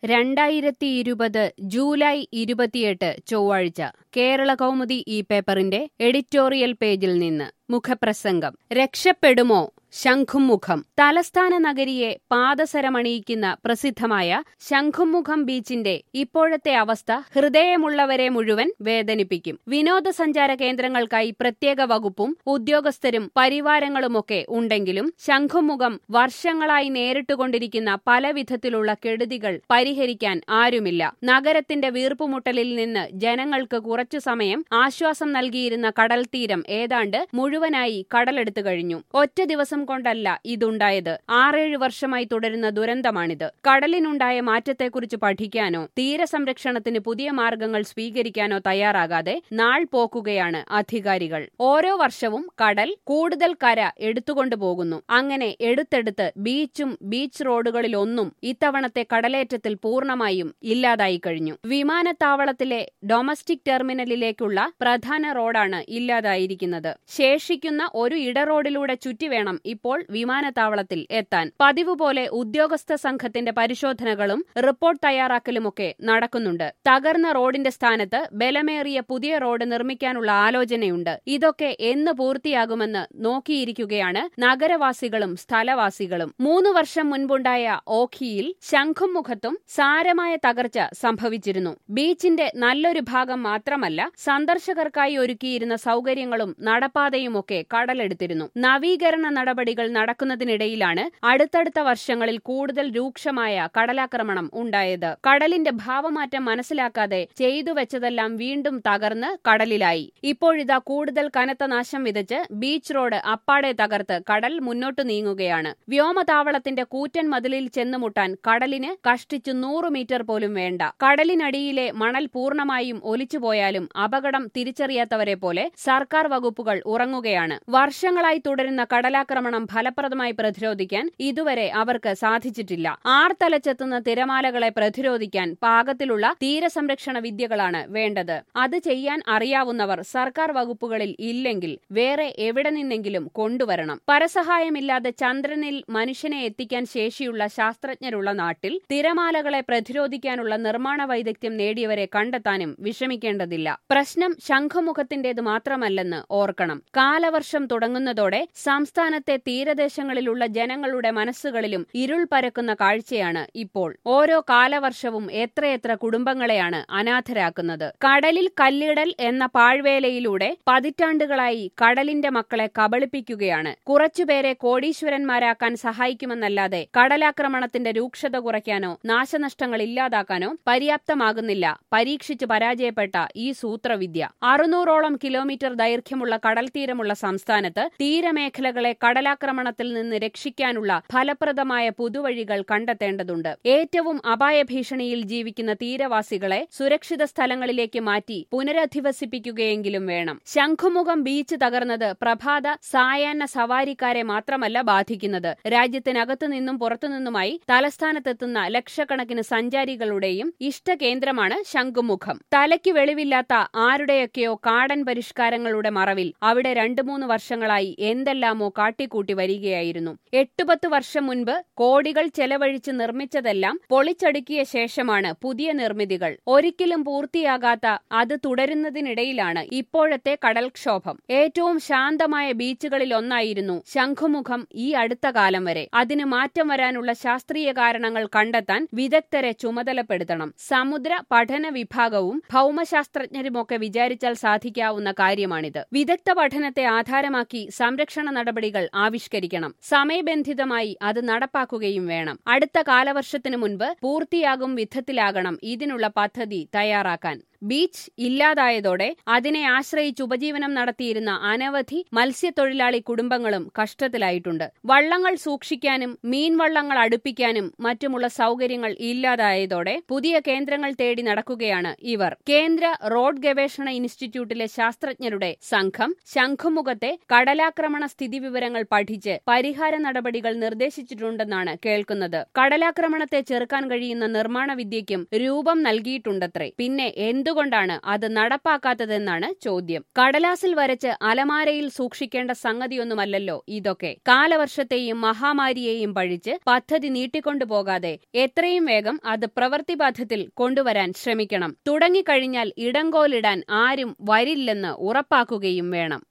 രണ്ടായിരത്തി ഇരുപത് ജൂലൈ ഇരുപത്തിയെട്ട് ചൊവ്വാഴ്ച കേരള കൗമുദി ഈ പേപ്പറിന്റെ എഡിറ്റോറിയൽ പേജിൽ നിന്ന് മുഖപ്രസംഗം രക്ഷപ്പെടുമോ ശംഖുമുഖം തലസ്ഥാന നഗരിയെ പാദസരമണിയിക്കുന്ന പ്രസിദ്ധമായ ശംഖുമുഖം ബീച്ചിന്റെ ഇപ്പോഴത്തെ അവസ്ഥ ഹൃദയമുള്ളവരെ മുഴുവൻ വേദനിപ്പിക്കും വിനോദസഞ്ചാര കേന്ദ്രങ്ങൾക്കായി പ്രത്യേക വകുപ്പും ഉദ്യോഗസ്ഥരും പരിവാരങ്ങളുമൊക്കെ ഉണ്ടെങ്കിലും ശംഖുമുഖം വർഷങ്ങളായി നേരിട്ടുകൊണ്ടിരിക്കുന്ന പല വിധത്തിലുള്ള കെടുതികൾ പരിഹരിക്കാൻ ആരുമില്ല നഗരത്തിന്റെ വീർപ്പുമുട്ടലിൽ നിന്ന് ജനങ്ങൾക്ക് കുറച്ചു സമയം ആശ്വാസം നൽകിയിരുന്ന കടൽ തീരം ഏതാണ്ട് മുഴുവനായി കടലെടുത്തു കഴിഞ്ഞു ഒറ്റ ദിവസം കൊണ്ടല്ല ഇതുണ്ടായത് ആറേഴു വർഷമായി തുടരുന്ന ദുരന്തമാണിത് കടലിനുണ്ടായ മാറ്റത്തെക്കുറിച്ച് പഠിക്കാനോ തീരസംരക്ഷണത്തിന് പുതിയ മാർഗങ്ങൾ സ്വീകരിക്കാനോ തയ്യാറാകാതെ നാൾ പോക്കുകയാണ് അധികാരികൾ ഓരോ വർഷവും കടൽ കൂടുതൽ കര എടുത്തുകൊണ്ടുപോകുന്നു അങ്ങനെ എടുത്തെടുത്ത് ബീച്ചും ബീച്ച് റോഡുകളിലൊന്നും ഇത്തവണത്തെ കടലേറ്റത്തിൽ പൂർണ്ണമായും ഇല്ലാതായി കഴിഞ്ഞു വിമാനത്താവളത്തിലെ ഡൊമസ്റ്റിക് ടെർമിനലിലേക്കുള്ള പ്രധാന റോഡാണ് ഇല്ലാതായിരിക്കുന്നത് ശേഷിക്കുന്ന ഒരു ഇടറോഡിലൂടെ ചുറ്റി വേണം ഇപ്പോൾ വിമാനത്താവളത്തിൽ എത്താൻ പതിവ് പോലെ ഉദ്യോഗസ്ഥ സംഘത്തിന്റെ പരിശോധനകളും റിപ്പോർട്ട് തയ്യാറാക്കലുമൊക്കെ നടക്കുന്നുണ്ട് തകർന്ന റോഡിന്റെ സ്ഥാനത്ത് ബലമേറിയ പുതിയ റോഡ് നിർമ്മിക്കാനുള്ള ആലോചനയുണ്ട് ഇതൊക്കെ എന്ന് പൂർത്തിയാകുമെന്ന് നോക്കിയിരിക്കുകയാണ് നഗരവാസികളും സ്ഥലവാസികളും മൂന്ന് വർഷം മുൻപുണ്ടായ ഓഖിയിൽ ശംഖും മുഖത്തും സാരമായ തകർച്ച സംഭവിച്ചിരുന്നു ബീച്ചിന്റെ നല്ലൊരു ഭാഗം മാത്രമല്ല സന്ദർശകർക്കായി ഒരുക്കിയിരുന്ന സൗകര്യങ്ങളും നടപ്പാതയുമൊക്കെ കടലെടുത്തിരുന്നു നവീകരണ നടപടികൾ നടക്കുന്നതിനിടയിലാണ് അടുത്തടുത്ത വർഷങ്ങളിൽ കൂടുതൽ രൂക്ഷമായ കടലാക്രമണം ഉണ്ടായത് കടലിന്റെ ഭാവമാറ്റം മനസ്സിലാക്കാതെ ചെയ്തു വെച്ചതെല്ലാം വീണ്ടും തകർന്ന് കടലിലായി ഇപ്പോഴിതാ കൂടുതൽ കനത്ത നാശം വിതച്ച് ബീച്ച് റോഡ് അപ്പാടെ തകർത്ത് കടൽ മുന്നോട്ടു നീങ്ങുകയാണ് വ്യോമതാവളത്തിന്റെ കൂറ്റൻ മതിലിൽ ചെന്നുമുട്ടാൻ കടലിന് കഷ്ടിച്ചു നൂറ് മീറ്റർ പോലും വേണ്ട കടലിനടിയിലെ മണൽ പൂർണ്ണമായും ഒലിച്ചുപോയാലും അപകടം തിരിച്ചറിയാത്തവരെ പോലെ സർക്കാർ വകുപ്പുകൾ ഉറങ്ങുകയാണ് വർഷങ്ങളായി തുടരുന്ന കടലാക്രമണം ഫലപ്രദമായി പ്രതിരോധിക്കാൻ ഇതുവരെ അവർക്ക് സാധിച്ചിട്ടില്ല ആർത്തലച്ചെത്തുന്ന തിരമാലകളെ പ്രതിരോധിക്കാൻ പാകത്തിലുള്ള തീരസംരക്ഷണ വിദ്യകളാണ് വേണ്ടത് അത് ചെയ്യാൻ അറിയാവുന്നവർ സർക്കാർ വകുപ്പുകളിൽ ഇല്ലെങ്കിൽ വേറെ എവിടെ നിന്നെങ്കിലും കൊണ്ടുവരണം പരസഹായമില്ലാതെ ചന്ദ്രനിൽ മനുഷ്യനെ എത്തിക്കാൻ ശേഷിയുള്ള ശാസ്ത്രജ്ഞരുള്ള നാട്ടിൽ തിരമാലകളെ പ്രതിരോധിക്കാനുള്ള നിർമ്മാണ വൈദഗ്ധ്യം നേടിയവരെ കണ്ടെത്താനും വിഷമിക്കേണ്ടതില്ല പ്രശ്നം ശംഖുമുഖത്തിന്റേത് മാത്രമല്ലെന്ന് ഓർക്കണം കാലവർഷം തുടങ്ങുന്നതോടെ സംസ്ഥാനത്തെ തീരദേശങ്ങളിലുള്ള ജനങ്ങളുടെ മനസ്സുകളിലും ഇരുൾ പരക്കുന്ന കാഴ്ചയാണ് ഇപ്പോൾ ഓരോ കാലവർഷവും എത്രയെത്ര കുടുംബങ്ങളെയാണ് അനാഥരാക്കുന്നത് കടലിൽ കല്ലിടൽ എന്ന പാഴ്വേലയിലൂടെ പതിറ്റാണ്ടുകളായി കടലിന്റെ മക്കളെ കബളിപ്പിക്കുകയാണ് കുറച്ചുപേരെ കോടീശ്വരന്മാരാക്കാൻ സഹായിക്കുമെന്നല്ലാതെ കടലാക്രമണത്തിന്റെ രൂക്ഷത കുറയ്ക്കാനോ നാശനഷ്ടങ്ങൾ ഇല്ലാതാക്കാനോ പര്യാപ്തമാകുന്നില്ല പരീക്ഷിച്ച് പരാജയപ്പെട്ട ഈ സൂത്രവിദ്യ അറുന്നൂറോളം കിലോമീറ്റർ ദൈർഘ്യമുള്ള കടൽ തീരമുള്ള സംസ്ഥാനത്ത് തീരമേഖലകളെ കടലാക്രമണത്തിൽ നിന്ന് രക്ഷിക്കാനുള്ള ഫലപ്രദമായ പുതുവഴികൾ കണ്ടെത്തേണ്ടതുണ്ട് ഏറ്റവും അപായ ഭീഷണിയിൽ ജീവിക്കുന്ന തീരവാസികളെ സുരക്ഷിത സ്ഥലങ്ങളിലേക്ക് മാറ്റി പുനരധിവസിപ്പിക്കുകയെങ്കിലും വേണം ശംഖുമുഖം ബീച്ച് തകർന്നത് പ്രഭാത സായാഹ്ന സവാരിക്കാരെ മാത്രമല്ല ബാധിക്കുന്നത് രാജ്യത്തിനകത്തു നിന്നും പുറത്തുനിന്നുമായി തലസ്ഥാനത്തെത്തുന്ന ലക്ഷക്കണക്കിന് സഞ്ചാരികളുടെയും ഇഷ്ടകേന്ദ്രമാണ് ശംഖുമുഖം തലയ്ക്ക് വെളിവില്ലാത്ത ആരുടെയൊക്കെയോ കാടൻ പരിഷ്കാരങ്ങളുടെ മറവിൽ അവിടെ രണ്ടു മൂന്ന് വർഷങ്ങളായി എന്തെല്ലാമോ കാട്ടിക്കൂട്ടി വരികയായിരുന്നു എട്ടുപത്ത് വർഷം മുൻപ് കോടികൾ ചെലവഴിച്ച് നിർമ്മിച്ചതെല്ലാം പൊളിച്ചടുക്കിയ ശേഷമാണ് പുതിയ നിർമ്മിതികൾ ഒരിക്കലും പൂർത്തിയാകാത്ത അത് തുടരുന്നതിനിടയിലാണ് ഇപ്പോഴത്തെ കടൽക്ഷോഭം ഏറ്റവും ശാന്തമായ ബീച്ചുകളിൽ ഒന്നായിരുന്നു ശംഖുമുഖം ഈ അടുത്ത കാലം വരെ അതിന് മാറ്റം വരാനുള്ള ശാസ്ത്രീയ കാരണങ്ങൾ കണ്ടെത്താൻ വിദഗ്ധരെ ചുമതലപ്പെടുത്തണം സമുദ്ര പഠന വിഭാഗവും ഭൗമശാസ്ത്രജ്ഞരുമൊക്കെ വിചാരിച്ചാൽ സാധിക്കാവുന്ന കാര്യമാണിത് വിദഗ്ധ പഠനത്തെ ആധാരമാക്കി സംരക്ഷണ നടപടികൾ ആവിഷ്കരിക്കണം സമയബന്ധിതമായി അത് നടപ്പാക്കുകയും വേണം അടുത്ത കാലവർഷത്തിനു മുൻപ് പൂർത്തിയാകും വിധത്തിലാകണം ഇതിനുള്ള പദ്ധതി തയ്യാറാക്കാൻ ബീച്ച് ഇല്ലാതായതോടെ അതിനെ ആശ്രയിച്ച് ഉപജീവനം നടത്തിയിരുന്ന അനവധി മത്സ്യത്തൊഴിലാളി കുടുംബങ്ങളും കഷ്ടത്തിലായിട്ടുണ്ട് വള്ളങ്ങൾ സൂക്ഷിക്കാനും മീൻവള്ളങ്ങൾ അടുപ്പിക്കാനും മറ്റുമുള്ള സൗകര്യങ്ങൾ ഇല്ലാതായതോടെ പുതിയ കേന്ദ്രങ്ങൾ തേടി നടക്കുകയാണ് ഇവർ കേന്ദ്ര റോഡ് ഗവേഷണ ഇൻസ്റ്റിറ്റ്യൂട്ടിലെ ശാസ്ത്രജ്ഞരുടെ സംഘം ശംഖുമുഖത്തെ കടലാക്രമണ സ്ഥിതിവിവരങ്ങൾ പഠിച്ച് പരിഹാര നടപടികൾ നിർദ്ദേശിച്ചിട്ടുണ്ടെന്നാണ് കേൾക്കുന്നത് കടലാക്രമണത്തെ ചെറുക്കാൻ കഴിയുന്ന നിർമ്മാണ വിദ്യയ്ക്കും രൂപം നൽകിയിട്ടുണ്ടത്രേ പിന്നെ എന്തു എന്തുകൊണ്ടാണ് അത് നടപ്പാക്കാത്തതെന്നാണ് ചോദ്യം കടലാസിൽ വരച്ച് അലമാരയിൽ സൂക്ഷിക്കേണ്ട സംഗതിയൊന്നുമല്ലല്ലോ ഇതൊക്കെ കാലവർഷത്തെയും മഹാമാരിയെയും പഴിച്ച് പദ്ധതി നീട്ടിക്കൊണ്ടു പോകാതെ എത്രയും വേഗം അത് പ്രവൃത്തിപഥത്തിൽ കൊണ്ടുവരാൻ ശ്രമിക്കണം തുടങ്ങിക്കഴിഞ്ഞാൽ ഇടങ്കോലിടാൻ ആരും വരില്ലെന്ന് ഉറപ്പാക്കുകയും വേണം